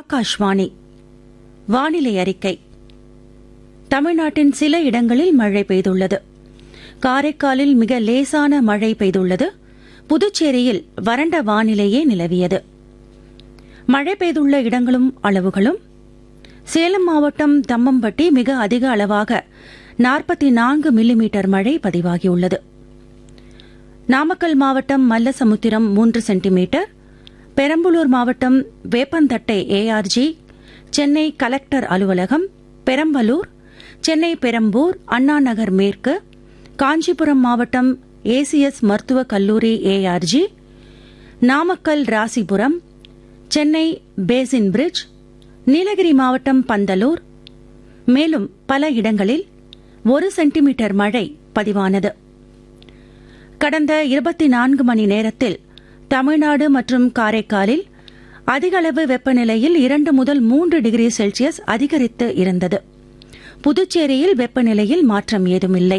ஆகாஷ்வாணி வானிலை அறிக்கை தமிழ்நாட்டின் சில இடங்களில் மழை பெய்துள்ளது காரைக்காலில் மிக லேசான மழை பெய்துள்ளது புதுச்சேரியில் வறண்ட வானிலையே நிலவியது மழை பெய்துள்ள இடங்களும் அளவுகளும் சேலம் மாவட்டம் தம்மம்பட்டி மிக அதிக அளவாக நாற்பத்தி நான்கு மில்லிமீட்டர் மழை பதிவாகியுள்ளது நாமக்கல் மாவட்டம் மல்லசமுத்திரம் மூன்று சென்டிமீட்டர் பெரம்பலூர் மாவட்டம் வேப்பந்தட்டை ஏஆர்ஜி சென்னை கலெக்டர் அலுவலகம் பெரம்பலூர் சென்னை பெரம்பூர் அண்ணா நகர் மேற்கு காஞ்சிபுரம் மாவட்டம் ஏசிஎஸ் மருத்துவக் கல்லூரி ஏஆர்ஜி நாமக்கல் ராசிபுரம் சென்னை பேசின் பிரிட்ஜ் நீலகிரி மாவட்டம் பந்தலூர் மேலும் பல இடங்களில் ஒரு சென்டிமீட்டர் மழை பதிவானது கடந்த இருபத்தி நான்கு மணி நேரத்தில் தமிழ்நாடு மற்றும் காரைக்காலில் அதிக அளவு வெப்பநிலையில் இரண்டு முதல் மூன்று டிகிரி செல்சியஸ் அதிகரித்து இருந்தது புதுச்சேரியில் வெப்பநிலையில் மாற்றம் ஏதுமில்லை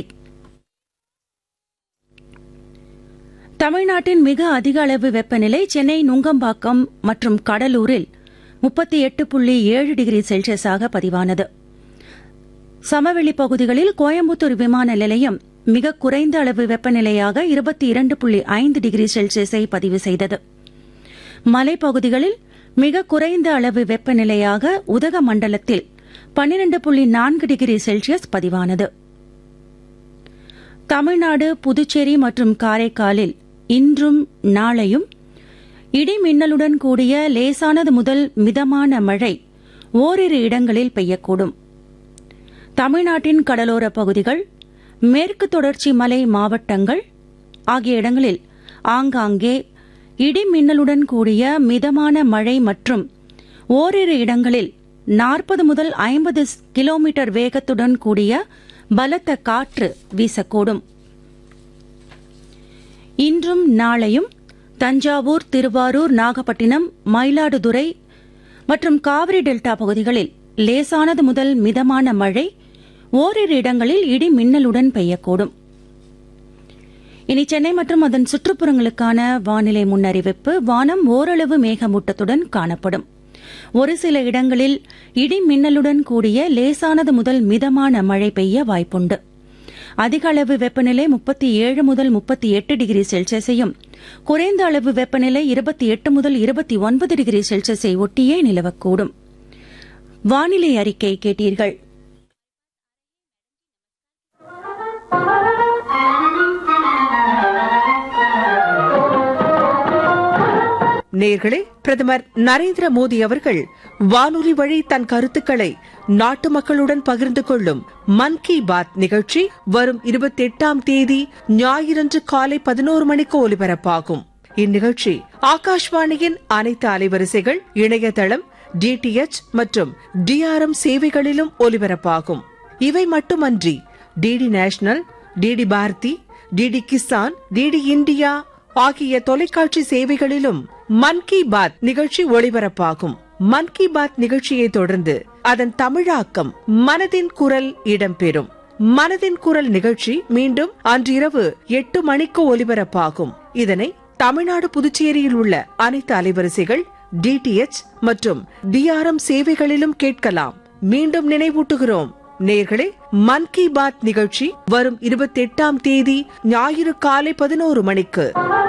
தமிழ்நாட்டின் மிக அதிக அளவு வெப்பநிலை சென்னை நுங்கம்பாக்கம் மற்றும் கடலூரில் முப்பத்தி எட்டு புள்ளி ஏழு டிகிரி செல்சியஸாக பதிவானது சமவெளி பகுதிகளில் கோயம்புத்தூர் விமான நிலையம் மிக குறைந்த அளவு வெப்பநிலையாக இருபத்தி இரண்டு புள்ளி ஐந்து டிகிரி செல்சியஸை பதிவு செய்தது மலைப்பகுதிகளில் மிக குறைந்த அளவு வெப்பநிலையாக உதகமண்டலத்தில் பன்னிரண்டு புள்ளி நான்கு டிகிரி செல்சியஸ் பதிவானது தமிழ்நாடு புதுச்சேரி மற்றும் காரைக்காலில் இன்றும் நாளையும் இடி மின்னலுடன் கூடிய லேசானது முதல் மிதமான மழை ஓரிரு இடங்களில் பெய்யக்கூடும் தமிழ்நாட்டின் கடலோர பகுதிகள் மேற்கு தொடர்ச்சி மலை மாவட்டங்கள் ஆகிய இடங்களில் ஆங்காங்கே இடி மின்னலுடன் கூடிய மிதமான மழை மற்றும் ஓரிரு இடங்களில் நாற்பது முதல் ஐம்பது கிலோமீட்டர் வேகத்துடன் கூடிய பலத்த காற்று வீசக்கூடும் இன்றும் நாளையும் தஞ்சாவூர் திருவாரூர் நாகப்பட்டினம் மயிலாடுதுறை மற்றும் காவிரி டெல்டா பகுதிகளில் லேசானது முதல் மிதமான மழை ஓரிரு இடங்களில் இடி மின்னலுடன் பெய்யக்கூடும் இனி சென்னை மற்றும் அதன் சுற்றுப்புறங்களுக்கான வானிலை முன்னறிவிப்பு வானம் ஓரளவு மேகமூட்டத்துடன் காணப்படும் ஒரு சில இடங்களில் இடி மின்னலுடன் கூடிய லேசானது முதல் மிதமான மழை பெய்ய வாய்ப்புண்டு அதிக அளவு வெப்பநிலை முப்பத்தி ஏழு முதல் முப்பத்தி எட்டு டிகிரி செல்சியஸையும் குறைந்த அளவு வெப்பநிலை இருபத்தி எட்டு முதல் இருபத்தி ஒன்பது டிகிரி செல்சியஸை ஒட்டியே நிலவக்கூடும் வானிலை அறிக்கை கேட்டீர்கள் நேர்களே பிரதமர் நரேந்திர மோடி அவர்கள் வானொலி வழி தன் கருத்துக்களை நாட்டு மக்களுடன் பகிர்ந்து கொள்ளும் மன் கி பாத் நிகழ்ச்சி வரும் இருபத்தி எட்டாம் தேதி ஞாயிறன்று காலை பதினோரு மணிக்கு ஒலிபரப்பாகும் இந்நிகழ்ச்சி ஆகாஷ்வாணியின் அனைத்து அலைவரிசைகள் இணையதளம் டிடிஎச் மற்றும் டிஆர்எம் சேவைகளிலும் ஒலிபரப்பாகும் இவை மட்டுமன்றி DD National DD Bharati DD Kisan DD India ஆகிய தொலைக்காட்சி சேவைகளிலும் மன் கி பாத் நிகழ்ச்சி ஒளிபரப்பாகும் மன் கி பாத் நிகழ்ச்சியை தொடர்ந்து அதன் தமிழாக்கம் மனதின் குரல் இடம்பெறும் மனதின் குரல் நிகழ்ச்சி மீண்டும் அன்றிரவு எட்டு மணிக்கு ஒலிபரப்பாகும் இதனை தமிழ்நாடு புதுச்சேரியில் உள்ள அனைத்து அலைவரிசைகள் டிடிஎச் மற்றும் டிஆர்எம் சேவைகளிலும் கேட்கலாம் மீண்டும் நினைவூட்டுகிறோம் நேர்களே மன் கி பாத் நிகழ்ச்சி வரும் இருபத்தி எட்டாம் தேதி ஞாயிறு காலை பதினோரு மணிக்கு